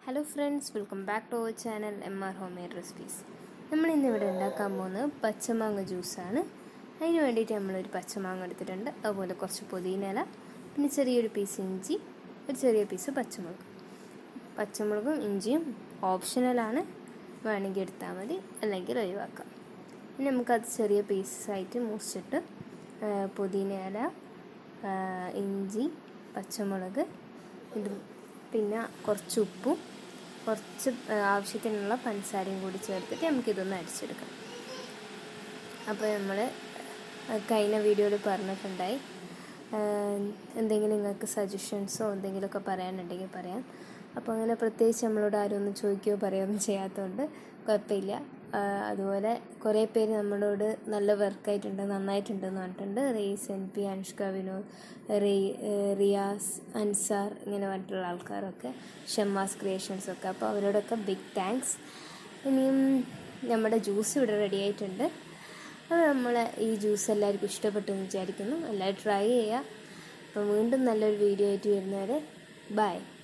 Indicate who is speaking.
Speaker 1: hello friends welcome back to our channel M R home made recipes നമ്മൾ ഇന്ന് ഇവിടെ ഉണ്ടാക്കാൻ പോകുന്നത് പച്ചമാങ്ങ ജ്യൂസാണ് അതിന് വേണ്ടിയിട്ട് നമ്മളൊരു പച്ചമാങ്ങ എടുത്തിട്ടുണ്ട് അതുപോലെ കുറച്ച് പുതിനയില പിന്നെ ചെറിയൊരു പീസ് ഇഞ്ചി ഒരു ചെറിയ പീസ് പച്ചമുളക് പച്ചമുളകും ഇഞ്ചിയും ഓപ്ഷണലാണ് വേണമെങ്കിൽ എടുത്താൽ മതി അല്ലെങ്കിൽ ഒഴിവാക്കാം ഇനി നമുക്കത് ചെറിയ പീസായിട്ട് മുറിച്ചിട്ട് പുതിനയില ഇഞ്ചി പച്ചമുളക് ഇത് പിന്നെ കുറച്ച് ഉപ്പും കുറച്ച് ആവശ്യത്തിനുള്ള പഞ്ചസാരയും കൂടി ചേർത്തിട്ട് നമുക്കിതൊന്ന് അടിച്ചെടുക്കാം അപ്പോൾ നമ്മൾ കഴിഞ്ഞ വീഡിയോയിൽ പറഞ്ഞിട്ടുണ്ടായി എന്തെങ്കിലും നിങ്ങൾക്ക് സജഷൻസോ എന്തെങ്കിലുമൊക്കെ പറയാനുണ്ടെങ്കിൽ പറയാം അപ്പോൾ അങ്ങനെ പ്രത്യേകിച്ച് നമ്മളോട് ആരും ഒന്നും ചോദിക്കുകയോ പറയുകയൊന്നും ചെയ്യാത്തതുകൊണ്ട് കുഴപ്പമില്ല അതുപോലെ കുറേ പേര് നമ്മളോട് നല്ല വർക്കായിട്ടുണ്ട് നന്നായിട്ടുണ്ടെന്ന് പറഞ്ഞിട്ടുണ്ട് റെയ്സ് എൻ പി അനുഷ്ക വിനോദ് റെയ് റിയാസ് അൻസാർ ഇങ്ങനെ പറഞ്ഞിട്ടുള്ള ആൾക്കാരൊക്കെ ഷമ്മാസ് ക്രിയേഷൻസ് ഒക്കെ അപ്പോൾ അവരോടൊക്കെ ബിഗ് താങ്ക്സ് ഇനിയും നമ്മുടെ ജ്യൂസ് ഇവിടെ റെഡി ആയിട്ടുണ്ട് അത് നമ്മൾ ഈ ജ്യൂസ് എല്ലാവർക്കും ഇഷ്ടപ്പെട്ടു എന്ന് വിചാരിക്കുന്നു എല്ലാവരും ട്രൈ ചെയ്യുക അപ്പോൾ വീണ്ടും നല്ലൊരു വീഡിയോ ആയിട്ട് വരുന്നവരെ ബൈ